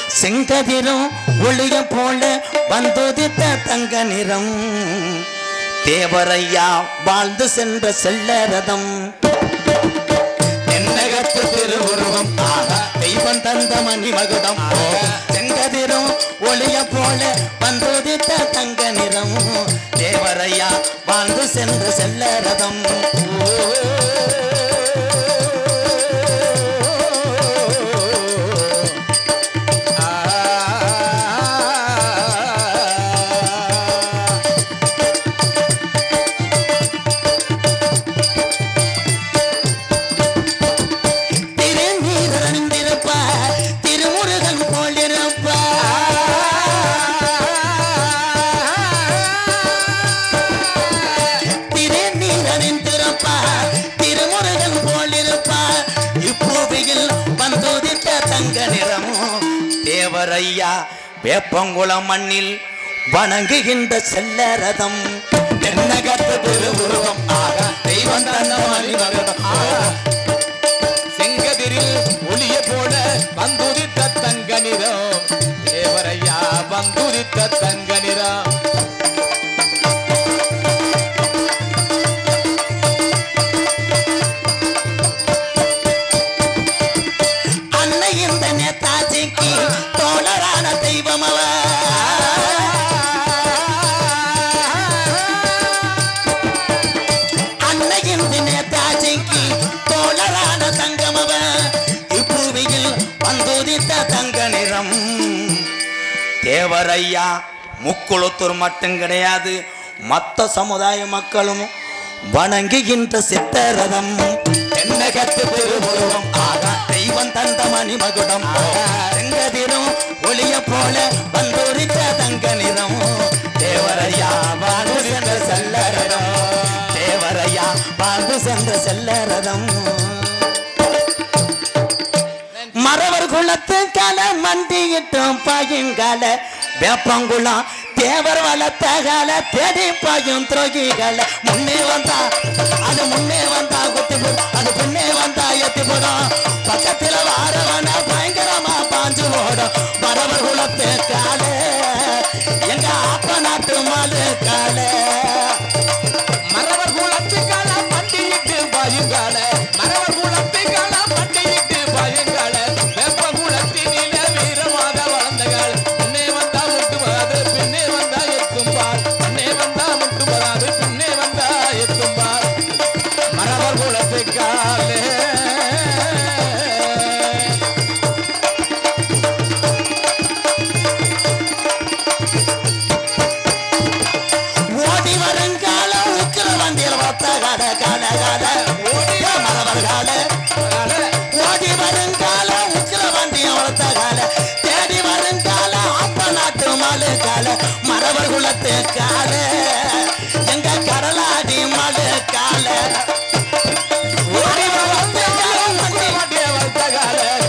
செங்கதிரும் ஒளிய போல வந்துதித்த தங்க நிறம் தேவரையா வாழ்ந்து சென்ற செல்லரதம் தென்னகத்து திருவுருவம் ஆக தெய்வம் தந்த மணிமகுடம் செங்கதிரும் ஒளிய போல வந்துதித்த தங்க நிறம் தேவரையா வாழ்ந்து சென்ற செல்லரதம் திருநீர் அணிந்திருப்ப திருமுருகன் போலிருப்ப திருநீர் அணிந்திருப்ப திருமுருகன் போலிருப்ப இப்பூவியில் வந்துதித்த தங்க நிறமும் தேவரையா வேப்பங்குளம் மண்ணில் வணங்குகின்ற செல்லரதம் தென்னகத்து திருவுருவம் ஆக தெய்வம் தந்த மணிமகனம் ஆக செங்கதிரில் ஒளிய போல வந்துதித்த தங்க நிறம் தேவரையா வந்துதித்த தங்க நிறம் அன்னை இந்த நேதாஜிக்கு தோழரான தெய்வம் அவ அன்னை இந்த நேதாஜிக்கு தோழரான தங்கம் அவ இப்பூவியில் வந்துதித்த தங்க நிறம் தேவரையா முக்குளத்தூர் மட்டும் கிடையாது மத்த சமுதாய மக்களும் வணங்குகின்ற சித்தரதம் தென்னகத்து திருவுருவம் ஆக தெய்வம் தந்த மணிமகுடம் செங்கதிரும் ஒளிய போல வந்தோரித்த தங்க நிறம் தேவரையா வாழ்ந்து சென்ற செல்லரதம் தேவரையா வாழ்ந்து சென்ற செல்லரதம் மறவர் குலத்து கல மண்டியிட்டும் பாயுங்கால வேப்பங்குளம் தேவர் வளர்த்த கால தேடி பாயும் துரோகிகள முன்னே வந்தா அது முன்னே வந்தா குத்தி போடும் அது பின்னே வந்தா எத்தி போடும் பக்கத்துல வாரவன பயங்கரமா பாஞ்சு ஓடும் மறவர் குலத்து கால எங்க அப்ப நாட்டு மாலு கால மரவர் குலத்துக்கால பண்டிகிட்டு பாயுங்கால மரவர் குலத்துக்கால பண்டிகிட்டு பாயுங்கால வெப்ப குலத்தினில வீரமாக வளர்ந்தகால் முன்னே வந்தா முட்டு வராது பின்னே வந்தா எத்தும் பார் முன்னே வந்தா முட்டு வராது பின்னே வந்தா எத்தும் பார் மரவர் குலத்துக்காலே ஓடி வருங்கால உக்கிர வண்டியில் வத்த கால கால கால ஓடிய மரவர் கால ஓடி வருங்கால உக்கிர வண்டியை வளர்த்த கால தேடி வருங்கால அப்ப நாட்டு மாலு கால மரவர் குலத்து கால எங்க கடலாடி மாலு கால ஓடி வளர்த்த கால மண்டி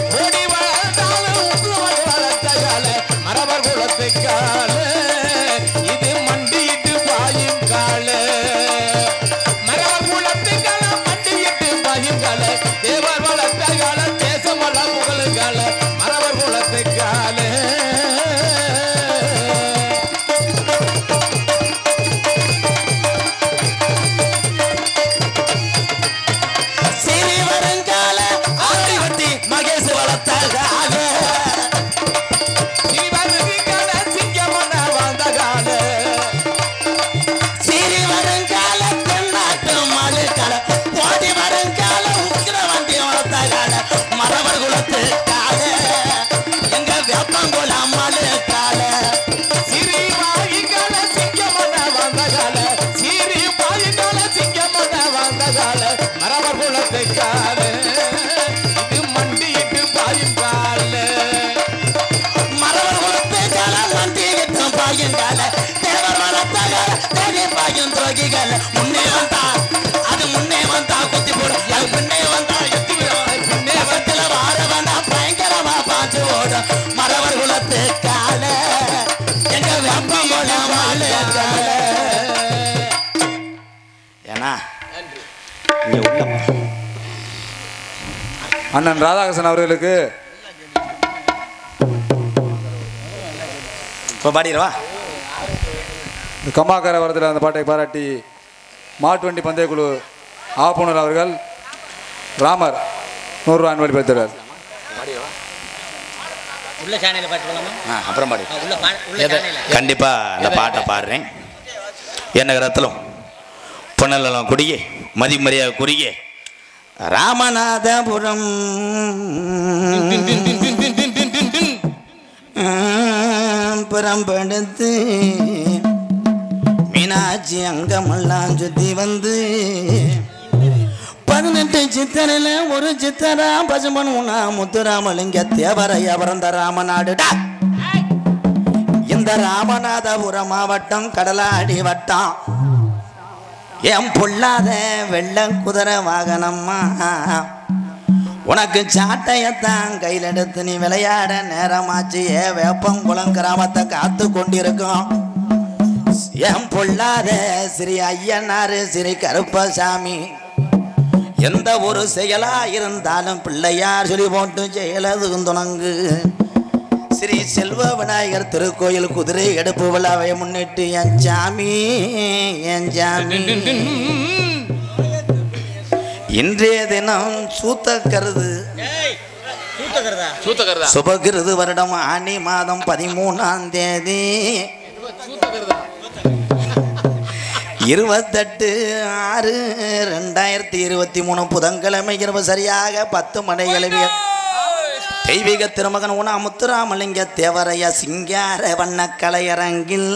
இது மண்டியிட்டு பாயும் கால மரவர் குலத்துக்கால மண்டியிட்டு பாயும் கால தேவர் வளர்த்த கால தேசம் வள புகழ் கால மரவர் குலத்துக்கால சிறி வருங்கால ஆடி வட்டி மகேஷ் வளர்த்த கால சிவனுக்கால சிங்கமன வாழ்ந்த கால சிறி வருங்கால தென்னாட்டு மாலு கால ஓடி வருங்கால உக்கிர வண்டி வளர்த்த கால மரவர் குலத்து கால எங்க வேப்பங்குள மாலு கால சிறி வாயிக்கால சிங்கமன வாழ்ந்த கால சிறி வாயிக்கால சிங்கமன வாழ்ந்த கால மரவர் குலத்தை கால இது மண்டியிட்டு பாயும் கால மரவர் குலத்து கால மண்டி கிட்டும் பாயும் கால தேவர் வளர்த்த கால தேடி பாயும் துரோகிகள் முன்னே வந்தா அது முன்னே வந்தா குத்தி போடும் அது முன்னே வந்தா எத்தி விடும் முன்னே வந்தல வாரவனா பயங்கரமா பாஞ்சு ஓடும் மரவர் குலத்து கால எங்க வேப்பங்குள மாலு கால ஏன்னா இங்க உள்ள அண்ணன் ராதாகிருஷ்ணன் அவர்களுக்கு இப்போ பாடிடுவா இந்த கம்மாக்கார வரத்தில் அந்த பாட்டை பாராட்டி மாட்டு வண்டி பந்தயக்குழு ஆப்புனர் அவர்கள் ராமர் நூறுரூவா அன்பளி பெறுகிறார் உள்ள சேனல்ல பாட்டு போலாமா ஆ அப்புறம் பாடி ஆ, உள்ள பா- உள்ள சேனல்ல கண்டிப்பா இந்த பாட்டை பாடுறேன் என்ன ரத்தலம் பொன்னலம் குடியே மதிமரியாதை குறுகிய ராமநாதபுரம் புறம்படுத்து மீனாட்சி அங்கமெல்லாம் சுத்தி வந்து பதினெட்டு சித்தரில் ஒரு சித்தரா பசுமன் உணா முத்துராமலிங்க தேவரையா பிறந்த ராமநாடுடா இந்த ராமநாதபுரம் மாவட்டம் கடலாடி வட்டம் என் பொல்லாத வெள்ள குதிரை வாகனம்மா உனக்கு சாட்டையத்தான் கையில் எடுத்து நீ விளையாட நேரமாச்சு ஏ வேப்பங்குளம் கிராமத்தை காத்து கொண்டிருக்கோம் என் பொல்லாத ஸ்ரீ ஐயனாரு ஸ்ரீ கருப்பசாமி எந்த ஒரு செயலா இருந்தாலும் பிள்ளையார் சொல்லி போட்டு செயலது துணங்கு ஸ்ரீ செல்வ விநாயகர் திருக்கோயில் குதிரை எடுப்பு விழாவை முன்னிட்டு என் சாமி என் சாமி இன்றைய தினம் சூத்த கருது ஏய் சூத்தக்கிறதா சூத்தகர்தா சுபகிருது வருடம் ஆனி மாதம் பதிமூணாம் தேதி இருபத்தெட்டு ஆறு ரெண்டாயிரத்தி இருபத்தி மூணு புதன்கிழமை இரவு சரியாக பத்து மணி எழுவிய தெய்வீக திருமகன் உணா முத்துராமலிங்க தேவரையா சிங்கார வண்ண கலையரங்கில்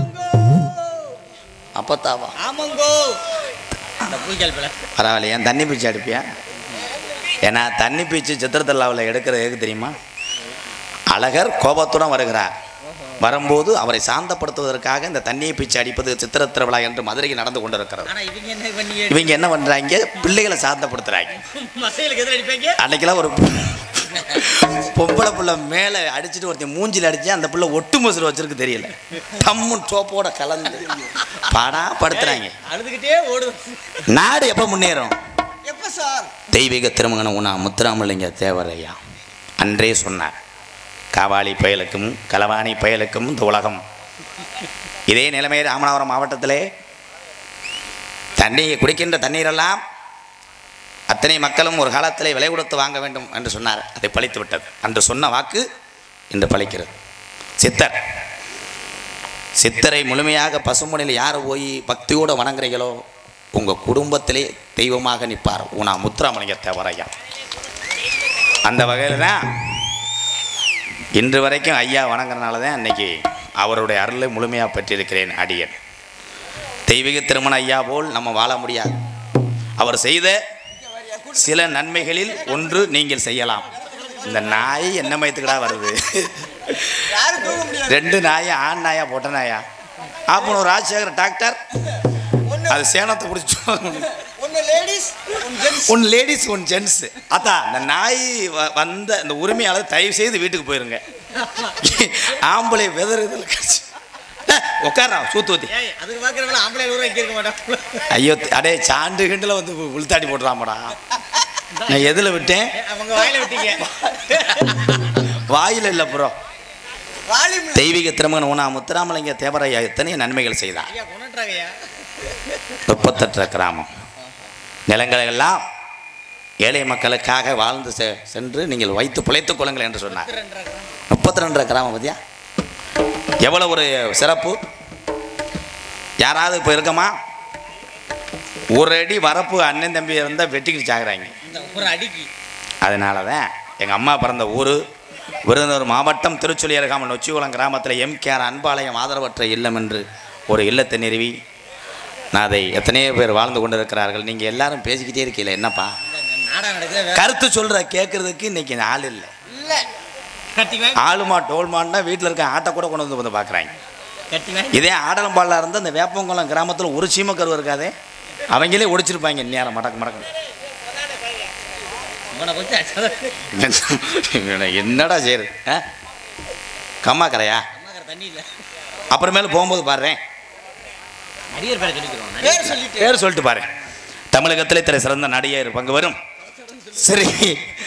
அப்பத்தாவா ஆமாங்கோ அந்த பூஜால் பிள்ளை பரவாயில்ல ஏன் தண்ணி பீச்சு அடிப்பியா ஏன்னா தண்ணி பீச்சு சித்திரத்தல்லாவில் எடுக்கிறது எதுக்கு தெரியுமா அழகர் கோபத்துடன் வருகிறார் வரும்போது அவரை சாந்தப்படுத்துவதற்காக இந்த தண்ணியை பீச்சு அடிப்பது சித்திர திருவிழா என்று மதுரையில் நடந்து கொண்டிருக்கிறது ஆனா இவங்க என்ன பண்ணி இவங்க என்ன பண்றாங்க பிள்ளைகளை சாந்தப்படுத்துறாங்க மசைகளுக்கு எதிர அடிப்பாங்க அன்னைக்கெல்லாம் ஒரு பொம்பளை புள்ள மேலே அடிச்சுட்டு ஒருத்தன் மூஞ்சில அடிச்சு அந்த புள்ள ஒட்டு மசுறு வச்சிருக்கு தெரியல தம்மு சோப்போட கலந்து பாடா படுத்துறாங்க அழுதுகிட்டே ஓடுது நாடு எப்போ முன்னேறும் எப்ப சார் தெய்வீக திருமகன உணா முத்துராமலிங்க தேவரையா அன்றே சொன்னார் காவாலி பயலுக்கும் களவாணி பயலுக்கும் இந்த உலகம் இதே நிலைமை ராமநாதபுரம் மாவட்டத்திலே தண்ணீர் குடிக்கின்ற தண்ணீரெல்லாம் அத்தனை மக்களும் ஒரு காலத்திலே விலை கொடுத்து வாங்க வேண்டும் என்று சொன்னார் அதை பழித்து விட்டது அன்று சொன்ன வாக்கு இன்று பழிக்கிறது சித்தர் சித்தரை முழுமையாக பசுமொழியில் யார் போய் பக்தியோடு வணங்குறீங்களோ உங்கள் குடும்பத்திலே தெய்வமாக நிற்பார் உனா முத்துராமலிங்க தேவரையா அந்த வகையில் தான் இன்று வரைக்கும் ஐயா வணங்குறனால தான் அன்னைக்கு அவருடைய அருளை முழுமையாக பெற்றிருக்கிறேன் அடியன் தெய்வீக திருமண ஐயா போல் நம்ம வாழ முடியாது அவர் செய்த சில நன்மைகளில் ஒன்று நீங்கள் செய்யலாம் இந்த நாய் என்ன மயத்துக்கடா வருது ரெண்டு நாயா ஆண் நாயா பொட்ட நாயா அப்போ ஒரு ராஜசேகர் டாக்டர் அது சேனத்தை பிடிச்சி ஒன் லேடிஸ் ஒன் ஜென்ஸ் அதான் இந்த நாய் வ- வந்த இந்த உரிமையாளர் தயவு செய்து வீட்டுக்கு போயிருங்க ஆம்பளை வெதறுதல் கட்சி உட்காரா சூத்து ஊத்தி ஏய் அதுக்கு பாக்குறவங்கள ஆம்பளை ஊரா இங்க இருக்க மாட்டோம் ஐயோ அடே சாண்டு கிண்டுல வந்து உளுத்தாடி போட்டுறாமடா நான் எதில் விட்டேன் அவங்க வாயில விட்டீங்க வாயில் இல்லை ப்ரோ தெய்வீக திருமகன் உணா முத்துராமலிங்க தேவரையா எத்தனை நன்மைகள் செய்தார் ஐயா கொண்டுட்டாங்கய்யா முப்பத்தெட்டு கிராமம் நிலங்களை எல்லாம் ஏழை மக்களுக்காக வாழ்ந்து செ- சென்று நீங்கள் வைத்து பிழைத்துக் கொள்ளுங்கள் என்று சொன்னார் முப்பத்தி ரெண்டரை கிராமம் பத்தியா எவ்வளோ ஒரு சிறப்பு யாராவது இப்போ இருக்கமா ஒரு அடி வரப்பு அண்ணன் தம்பி இருந்தால் வெட்டிக்கிட்டு சாகுறாங்க இந்த ஒரு அடிக்கு அதனால தான் எங்கள் அம்மா பிறந்த ஊர் விருதுநகர் மாவட்டம் திருச்சுழி அருகாமல் நொச்சிகுளம் கிராமத்தில் எம்கேஆர் அன்பாலயம் ஆதரவற்ற இல்லம் என்று ஒரு இல்லத்தை நிறுவி நான் அதை எத்தனையோ பேர் வாழ்ந்து கொண்டு இருக்கிறார்கள் நீங்கள் எல்லாரும் பேசிக்கிட்டே இருக்கீங்களே என்னப்பா இந்த நாடகம் நடக்குது கருத்து சொல்கிற கேட்குறதுக்கு இன்னைக்கு ஆள் இல்லை இல்ல கட்டி வாங்கி ஆளுமா டோல்மான்னா வீட்டில் இருக்க ஆட்டை கூட கொண்டு வந்து வந்து பார்க்குறாங்க கட்டி வாங்கி இதே ஆடலம்பாலில் இருந்து அந்த வேப்பங்குளம் கிராமத்தில் ஒரு சீமக்கருவு இருக்காதே அவங்களே ஒடிச்சிருப்பாங்க நேரம் மடக்கு மடக்கு உன பத்தி அடிச்சாதான் என்னடா செய்யுது ஆ கம்மா கரையா அம்மாக்கார தண்ணி இல்ல அப்புறமேல போகும்போது பாடுறேன் நடிகர் பேரை சொல்லிக்கிறோம் பேர் சொல்லிட்டு பேர் சொல்லிட்டு பாரு தமிழகத்திலே திரை சிறந்த நடிகர் பங்கு வரும் சரி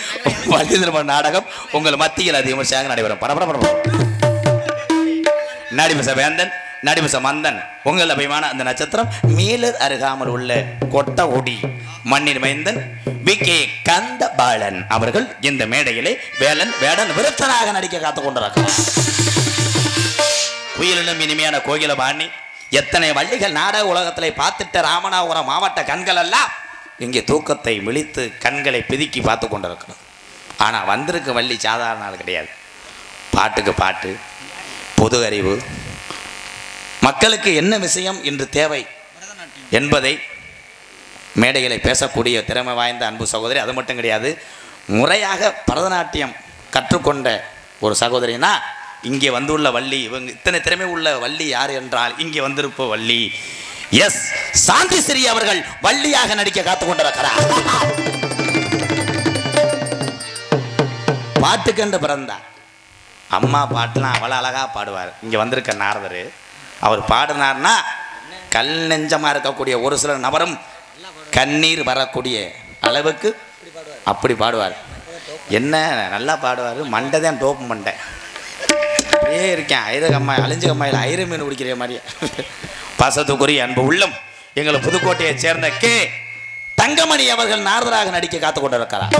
வள்ளி திருமண நாடகம் உங்கள் மத்தியில் அதிகமாக சேங்க நடைபெறும் பரபர பரபர நடிமிச வேந்தன் நடிமிச மந்தன் உங்கள் அபிமான அந்த நட்சத்திரம் மேலர் அருகாமல் உள்ள கொட்டகுடி மண்ணின் மைந்தன் வி கே கந்த பாலன் அவர்கள் இந்த மேடையிலே வேலன் வேடன் விருத்தனாக நடிக்க காத்துக் கொண்டிருக்கிறார் குயிலிலும் இனிமையான கோகில பாணி எத்தனை வள்ளிகள் நாடக உலகத்திலே பார்த்துட்ட ராமநாதபுரம் மாவட்ட கண்கள் எல்லாம் இங்கே தூக்கத்தை விழித்து கண்களை பிதுக்கி பார்த்து கொண்டிருக்கிறோம் ஆனால் வந்திருக்க வள்ளி சாதாரண ஆள் கிடையாது பாட்டுக்கு பாட்டு பொது அறிவு மக்களுக்கு என்ன விஷயம் இன்று தேவை என்பதை மேடைகளை பேசக்கூடிய திறமை வாய்ந்த அன்பு சகோதரி அது மட்டும் கிடையாது முறையாக பரதநாட்டியம் கற்றுக்கொண்ட ஒரு சகோதரினா இங்கே வந்துள்ள வள்ளி இவங்க இத்தனை திறமை உள்ள வள்ளி யார் என்றால் இங்கே வந்திருப்ப வள்ளி எஸ் சாந்தி ஸ்ரீ அவர்கள் வள்ளியாக நடிக்க காத்து கொண்டிருக்கிறார் பாட்டுக்கென்று பிறந்தார் அம்மா பாட்டுலாம் அவ்வளோ அழகாக பாடுவார் இங்கே வந்திருக்க நாரதர் அவர் பாடினார்னா கல் நெஞ்சமாக இருக்கக்கூடிய ஒரு சில நபரும் கண்ணீர் வரக்கூடிய அளவுக்கு அப்படி பாடுவார் என்ன நல்லா பாடுவார் மண்டை தான் டோப்பு மண்டை அப்படியே இருக்கேன் ஐர கம்மாய் அழிஞ்ச கம்மாயில் ஐர மீன் குடிக்கிற மாதிரியே பாசத்துக்குரிய அன்பு உள்ளம் எங்கள் புதுக்கோட்டையைச் சேர்ந்த கே தங்கமணி அவர்கள் நாரதராக நடிக்க காத்து கொண்டிருக்கிறார்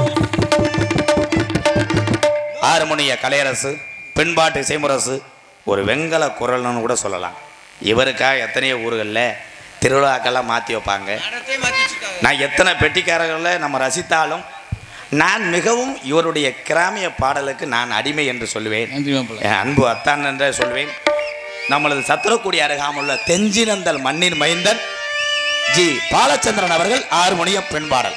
ஆறுமணிய கலையரசு பெண்பாட்டு இசைமுரசு ஒரு வெங்கல குரல்னு கூட சொல்லலாம் இவருக்காக எத்தனையோ ஊர்களில் திருவிழாக்கெல்லாம் மாற்றி வைப்பாங்க நான் எத்தனை பெட்டிக்காரர்களை நம்ம ரசித்தாலும் நான் மிகவும் இவருடைய கிராமிய பாடலுக்கு நான் அடிமை என்று சொல்லுவேன் நன்றி மாப்பிள்ளை என் அன்பு அத்தான் என்றே சொல்வேன் நம்மளது சத்திரக்குடி அருகாமுள்ள தெஞ்சினந்தல் மண்ணின் மைந்தன் ஜி பாலச்சந்திரன் அவர்கள் ஆறுமணிய பெண் பாடல்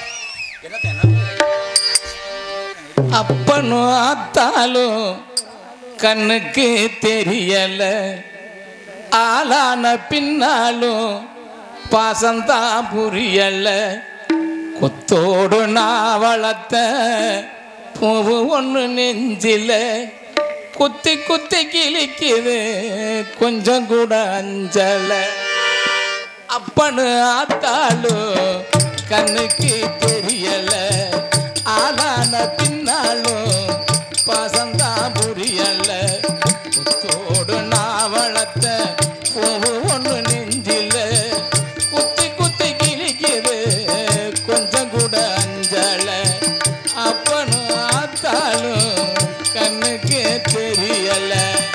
அப்பனும் ஆத்தாலும் கண்ணுக்கு தெரியல ஆளான பின்னாலும் பாசந்தான் புரியல கொத்தோடு நான் வளர்த்த பூவு ஒன்று நெஞ்சில குத்தி குத்தி கிழிக்குது கொஞ்சம் கூட அஞ்சலை அப்பனு ஆத்தாலும் கண்ணுக்கு தெரியல ஆளான பின்னாலும் பாசந்தான் புரியல குத்தோடு நான் வளர்த்த பூவு ஒன்று நெஞ்சில குத்தி குத்தி கிழிக்குது கொஞ்சம் கூட அஞ்சல அப்பனு ஆத்தாலும் கண்ணுக்கு தெரியல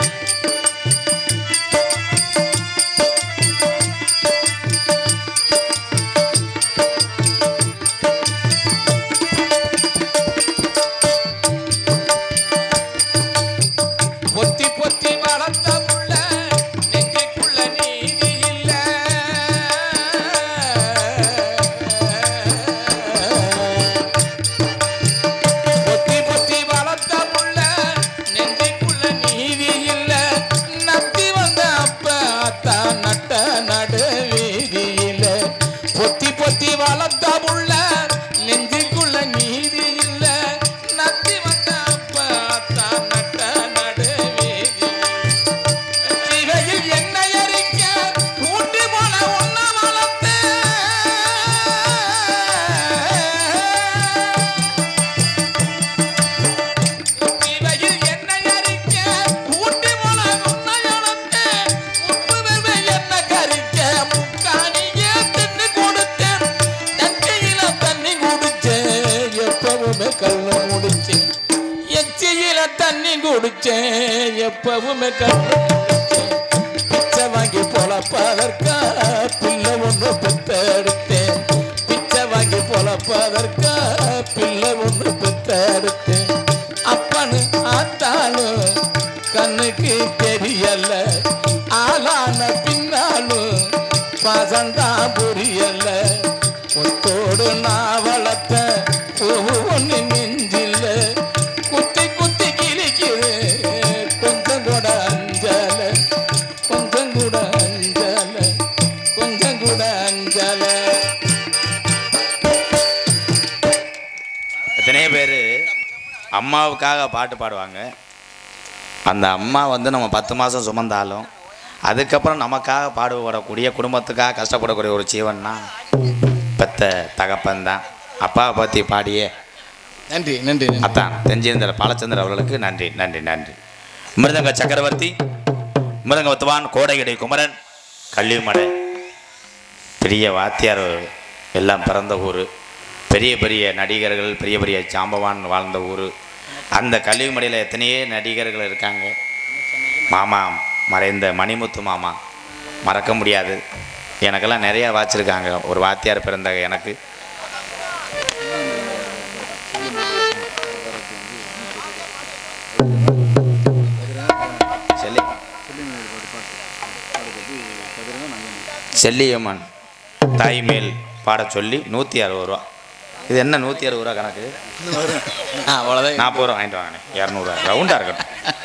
பொத்தி பொத்தி வளர்த்த புள்ள நெஞ்சுக்குள்ள நீதி இல்ல பொத்தி பொத்தி வளர்த்த புள்ள நெஞ்சுக்குள்ள நீதி இல்ல நத்தி வந்த அப்ப அத்தா நட்ட நடு வீதியில பொத்தி பொத்தி வளர்த்த புள்ள நெஞ்சுக்குள்ள நீதி இல்ல நத்தி வந்த அப்ப அத்தா நட்ட நடு வீதியில சிகையில் என்னை அரிக்க ஊட்டி போல உன்ன வளர்த்து சிகையில் என்னை அரிக்க ஊட்டி போல உன்னை வளர்த்து உப்பு வெறுமை என்ன கரிக்க முக்காணியே தின்னு கொடுத்தேன் நஞ்சையில தண்ணி குடிச்சேன் எப்பவுமே கண்ணு முடிச்சேன் எச்சியில தண்ணி குடிச்சேன் எப்பவுமே கண்ணு முடிச்சேன் பிச்சை வாங்கி பொழப்பதற்கா பிள்ளை ஒன்று பெத்தெடுத்தேன் பிச்சை வாங்கி பொழப்பதற்கா பிள்ளை ஒன்று பெத்தெடுத்தேன் அப்பனு ஆத்தாலும் கண்ணுக்கு தெரியல ஆளான பின்னாலும் பாசந்தான் புரியல கொத்தோடு நான் வளர்த்த பூவு ஒன்று நெஞ்சில்ல குத்தி குத்தி கிழிக்குது கொஞ்சம் கூட அஞ்சல கொஞ்சம் கூட அஞ்சல கொஞ்சம் கூட அஞ்சல எத்தனையோ பேர் அம்மாவுக்காக பாட்டு பாடுவாங்க அந்த அம்மா வந்து நம்ம பத்து மாதம் சுமந்தாலும் அதுக்கப்புறம் நமக்காக பாடுபடக்கூடிய குடும்பத்துக்காக கஷ்டப்படக்கூடிய ஒரு ஜீவன்னா பெத்த தகப்பன் தான் அப்பாவை பற்றி பாடியே நன்றி நன்றி நன்றி. அத்தான் தெஞ்சிருந்த பாலச்சந்திரன் அவர்களுக்கு நன்றி நன்றி நன்றி மிருதங்க சக்கரவர்த்தி மிருங்கவத்துவான் கோடையடை குமரன் கள்ளிமடை பெரிய வாத்தியார் எல்லாம் பிறந்த ஊர் பெரிய பெரிய நடிகர்கள் பெரிய பெரிய சாம்பவான் வாழ்ந்த ஊர் அந்த கல்விமடையில் எத்தனையோ நடிகர்கள் இருக்காங்க மாமா மறைந்த மணிமுத்து மாமா மறக்க முடியாது எனக்கெல்லாம் நிறையா வாச்சிருக்காங்க ஒரு வாத்தியார் பிறந்த எனக்கு செல்லி செல்லியம்மன் தாய் மேல் பாடச் சொல்லி நூற்றி அறுபது ரூபா இது என்ன நூற்றி அறுபது ரூபா கணக்கு அவ்வளோதான் நாற்பது ரூபா வாங்கிட்டு வாங்கினேன் இரநூறுவா ரவுண்டாக இருக்கட்டும்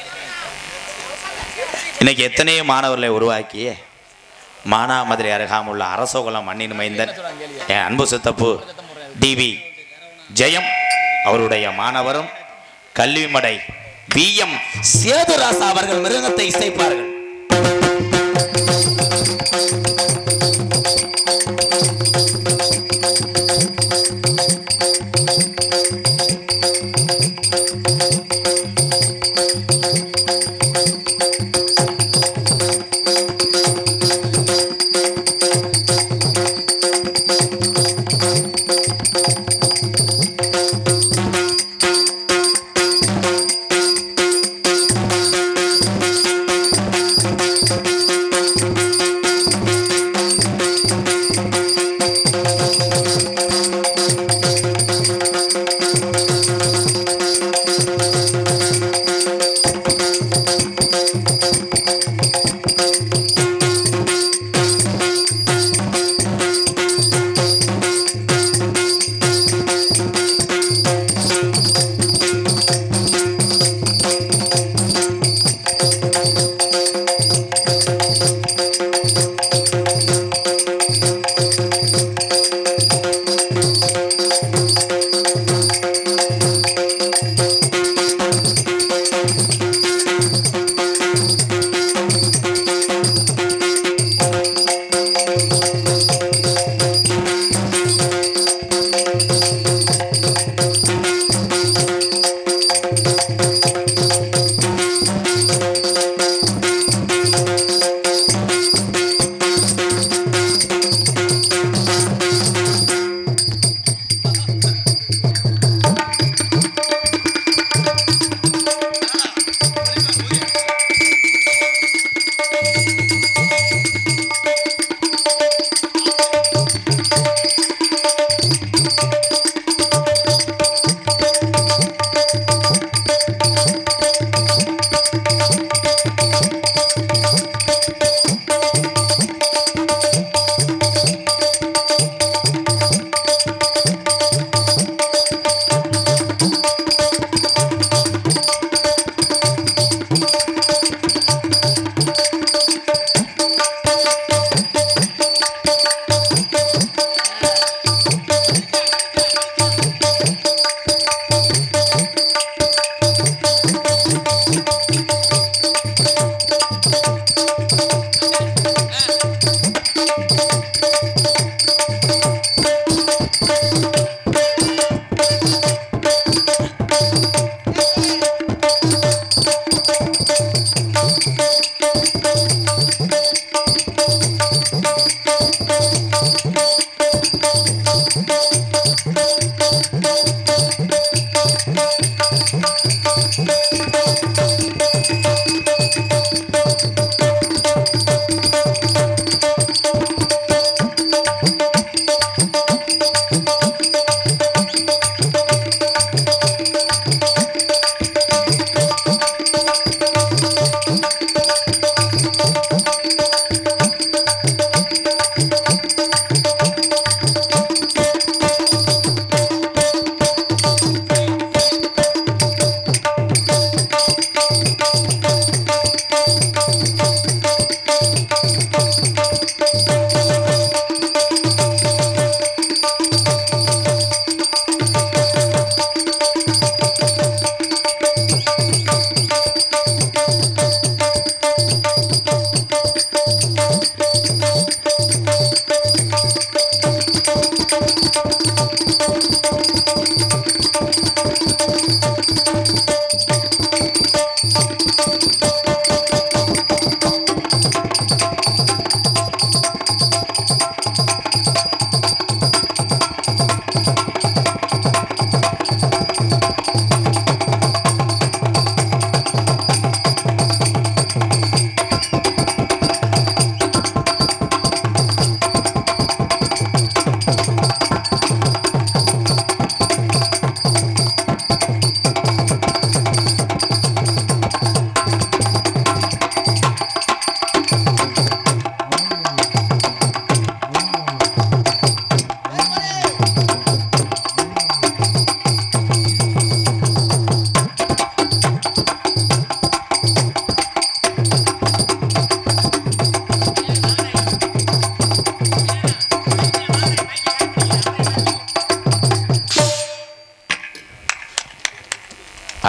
இன்னைக்கு எத்தனையோ மாணவர்களை உருவாக்கி மானாமதுரை அருகாமுள்ள அரசோகுலம் மண்ணின் மைந்தன் என் அன்பு சித்தப்பு டிவி ஜெயம் அவருடைய மாணவரும் கல்விமடை வி எம் சேதுராசா அவர்கள் மிருகத்தை இசைப்பார்கள்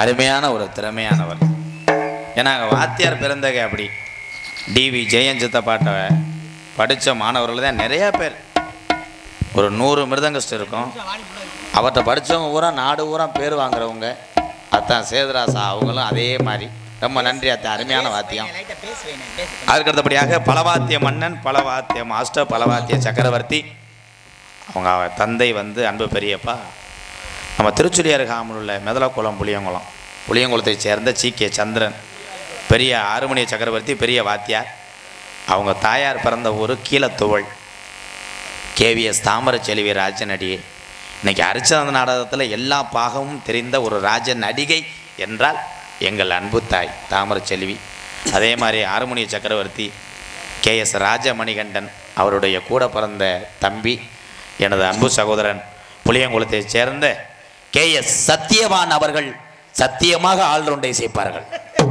அருமையான ஒரு திறமையானவர் ஏன்னா வாத்தியார் பிறந்தக அப்படி டிவி ஜெயன் சித்த பாட்டை படித்த மாணவர்கள் தான் நிறையா பேர் ஒரு நூறு மிருதங்கஸ்ட் இருக்கும் அவர்கிட்ட படித்தவங்க பூரா நாடு பூரா பேர் வாங்குறவங்க அத்தான் சேதுராசா அவங்களும் அதே மாதிரி ரொம்ப நன்றி அத்தான் அருமையான வாத்தியம் லைட்டா பேசுவேன் பேச அதுக்கு அடுத்தபடியாக பலவாத்திய மன்னன் பலவாத்திய மாஸ்டர் பலவாத்திய சக்கரவர்த்தி அவங்க அவ தந்தை வந்து அன்பு பெரியப்பா நம்ம திருச்சுழி அருகாமல் உள்ள மெதலக்குளம் புளியங்குளம் புளியங்குளத்தைச் சேர்ந்த சி கே சந்திரன் பெரிய ஆறுமணிய சக்கரவர்த்தி பெரிய வாத்தியார் அவங்க தாயார் பிறந்த ஊர் கீழத்துவள் கேவிஎஸ் தாமரை செல்வி ராஜ நடிகை இன்னைக்கு அரிச்சந்த நாடகத்தில் எல்லா பாகமும் தெரிந்த ஒரு ராஜ நடிகை என்றால் எங்கள் அன்பு தாய் தாமரை செல்வி அதே மாதிரி ஆறுமணிய சக்கரவர்த்தி கே எஸ் ராஜமணிகண்டன் அவருடைய கூட பிறந்த தம்பி எனது அன்பு சகோதரன் புளியங்குளத்தைச் சேர்ந்த கே எஸ் சத்தியவான் அவர்கள் சத்தியமாக ஆள்ரவுண்டை சேர்ப்பார்கள்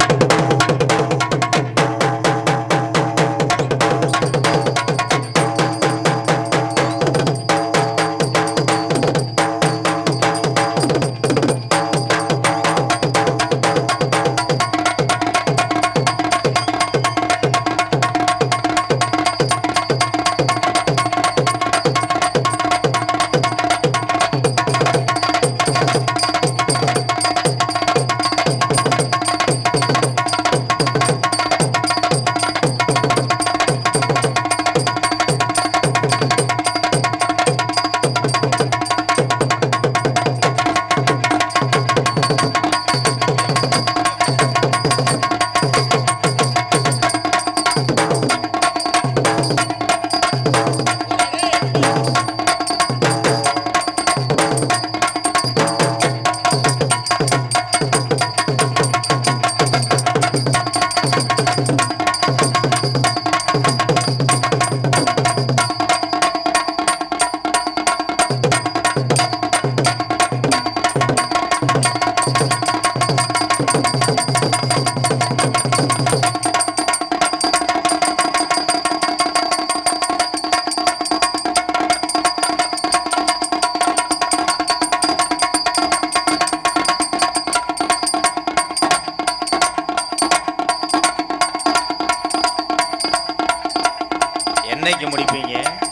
என்னைக்கு முடிப்பீங்க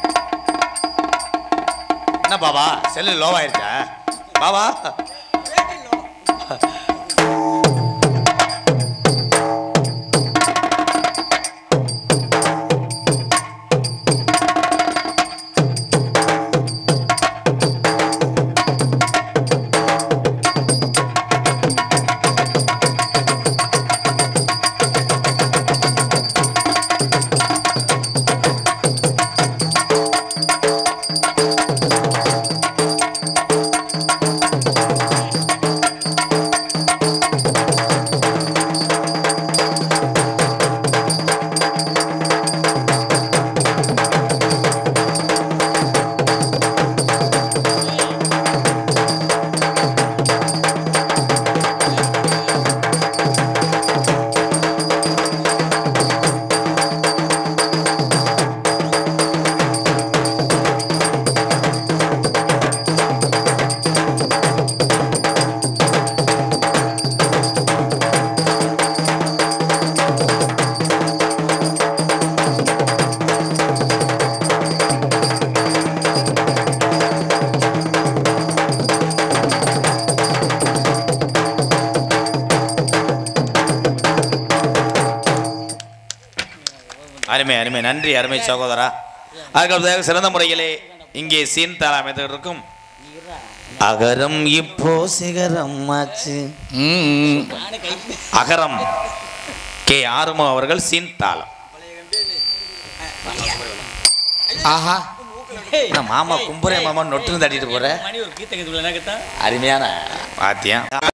என்ன பாபா செல்லு லோவாயிருச்சா பாபா அருமை அருமை நன்றி அருமை சகோதரா அதுக்கடுத்ததாக சிறந்த முறையிலே இங்கே சீன் தாள அமைந்திருக்கும் அகரம் இப்போ சிகரம் ஆச்சு அகரம் கே ஆறுமோ அவர்கள் சீன் தாளம் ஆஹா என்ன மாமா கும்புரே மாமா நொட்டுன்னு தட்டிட்டு போற மணி ஒரு கீத்த கீத்துல என்ன கேட்டா அருமையான வாத்தியம்